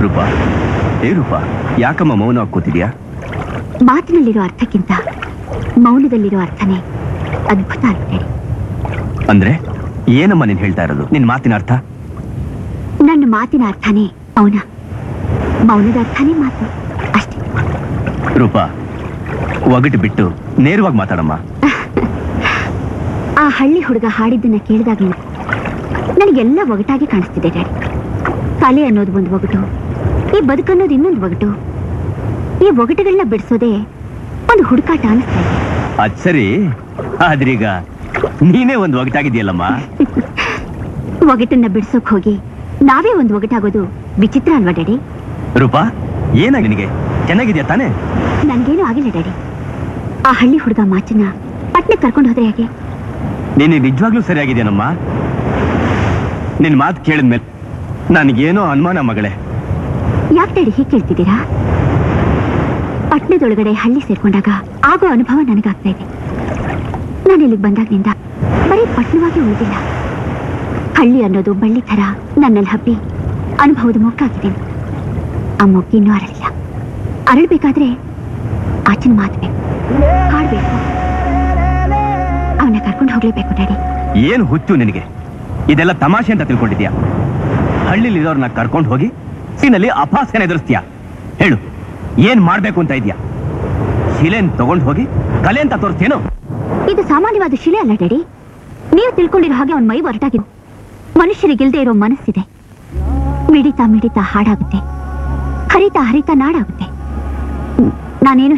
ರೂಪ ಏ ರೂಪ ಯಾಕಮ್ಮ ಮೌನ ಕೂತಿದ್ಯಾ ಮಾತಿನಲ್ಲಿರೋ ಅರ್ಥಕ್ಕಿಂತ ಮೌನದಲ್ಲಿರೋ ಅರ್ಥನೇ ಅದ್ಭುತ ಅಲ್ವೇ ಅಂದ್ರೆ ಏನಮ್ಮ ನೀನ್ ಹೇಳ್ತಾ ಇರೋದು ನಿನ್ ಮಾತಿನ ಅರ್ಥ ನನ್ನ ಮಾತಿನ ಅರ್ಥನೇ ಮೌನ ಮೌನದ ಅರ್ಥನೇ ಮಾತು ಅಷ್ಟೇ ರೂಪ ಒಗಟು ಬಿಟ್ಟು ನೇರವಾಗಿ ಮಾತಾಡಮ್ಮ ಆ ಹಳ್ಳಿ ಹುಡುಗ ಹಾಡಿದ್ದನ್ನ ಕೇಳಿದಾಗಲೂ ನನಗೆಲ್ಲ ಒಗಟಾಗಿ ಕಾಣಿಸ್ತಿದೆ ಡ್ಯಾಡಿ ಕಲೆ ಅನ್ನೋದು ಒಂದು ಒಗಟು ಈ ಬದುಕನ್ನೋದು ಇನ್ನೊಂದು ಒಗಟು ಈ ಒಗಟುಗಳನ್ನ ಬಿಡಿಸೋದೇ ಒಂದು ಹುಡುಕಾಟ ಅನಿಸ್ತಾ ಇದೆ ಅದ್ ಸರಿ ಆದ್ರೀಗ ನೀನೇ ಒಂದು ಒಗಟಾಗಿದ್ಯಲ್ಲಮ್ಮ ಒಗಟನ್ನ ಬಿಡಿಸೋಕ್ ಹೋಗಿ ನಾವೇ ಒಂದು ಒಗಟಾಗೋದು ವಿಚಿತ್ರ ಅಲ್ವಾ ಡ್ಯಾಡಿ ರೂಪ ಏನ ನಿನಗೆ ಚೆನ್ನಾಗಿದ್ಯಾ ತಾನೇ ನನ್ಗೇನು ಆಗಿಲ್ಲ ಡ್ಯಾಡಿ ಆ ಹಳ್ಳಿ ಹುಡುಗ ಮಾಚನ್ನ ಪಟ್ನೆ ಕರ್ಕೊಂಡು ಹೋದ್ರೆ ಹೇಗೆ ನೀನು ನಿಜವಾಗ್ಲೂ ಸರಿಯಾಗಿದ್ಯಾನಮ್ಮ ನಿನ್ ಮಾತು ಕೇಳಿದ್ಮೇಲೆ ನನಗೇನೋ ಅನುಮಾನ ಮಗಳೇ ಯಾಕೆ ಡ್ಯಾಡಿ ಹೀಗೆ ಕೇಳ್ತಿದ್ದೀರಾ ಪಟ್ಟಣದೊಳಗಡೆ ಹಳ್ಳಿ ಸೇರ್ಕೊಂಡಾಗ ಆಗೋ ಅನುಭವ ನನಗಾಗ್ತಾ ಇದೆ ನಾನು ಇಲ್ಲಿಗೆ ಬಂದಾಗಿನಿಂದ ಬರೀ ಪಟ್ಟಣವಾಗಿ ಉಳಿದಿಲ್ಲ ಹಳ್ಳಿ ಅನ್ನೋದು ಬಳ್ಳಿ ಥರ ನನ್ನಲ್ಲಿ ಹಬ್ಬಿ ಅನುಭವದ ಮೊಗ್ಗಾಗಿದ್ದೀನಿ ಆ ಮೊಗ್ಗು ಇನ್ನೂ ಅರಳಿಲ್ಲ ಅರಳಬೇಕಾದ್ರೆ ಆಚಿನ ಮಾತು ಬೇಕು ಹಾಡ್ಬೇಕು ಅವನ್ನ ಕರ್ಕೊಂಡು ಹೋಗ್ಲೇಬೇಕು ಡ್ಯಾಡಿ ಏನ್ ಹುಚ್ಚು ನಿನಗೆ ಇದೆಲ್ಲ ತಮಾಷೆ ಅಂತ ತಿಳ್ಕೊಂಡಿದ್ಯಾ ಹಳ್ಳಿಲಿ ಇರೋರ್ನ ಕರ್ಕೊಂಡು ಹೋಗಿ ಸೀನಲ್ಲಿ ಅಪಾಸ್ಯನ ಎದುರಿಸ್ತೀಯಾ ಹೇಳು ಏನ್ ಮಾಡ್ಬೇಕು ಅಂತ ಇದ್ಯಾ ಶಿಲೆನ್ ತಗೊಂಡು ಹೋಗಿ ಕಲೆ ಅಂತ ತೋರಿಸ್ತೇನು ಇದು ಸಾಮಾನ್ಯವಾದ ಶಿಲೆ ಅಲ್ಲ ಡ್ಯಾಡಿ ನೀವು ತಿಳ್ಕೊಂಡಿರೋ ಹಾಗೆ ಅವನ ಮೈ ಹೊರಟಾಗಿದೆ ಮನುಷ್ಯರಿಗಿಲ್ದೇ ಇರೋ ಮನಸ್ಸಿದೆ ಮಿಡಿತಾ ಮಿಡಿತಾ ಹಾಡಾಗುತ್ತೆ ಹರಿತಾ ಹರಿತಾ ನಾಡಾಗುತ್ತೆ ಹ್ಮ್, ನಾನೇನು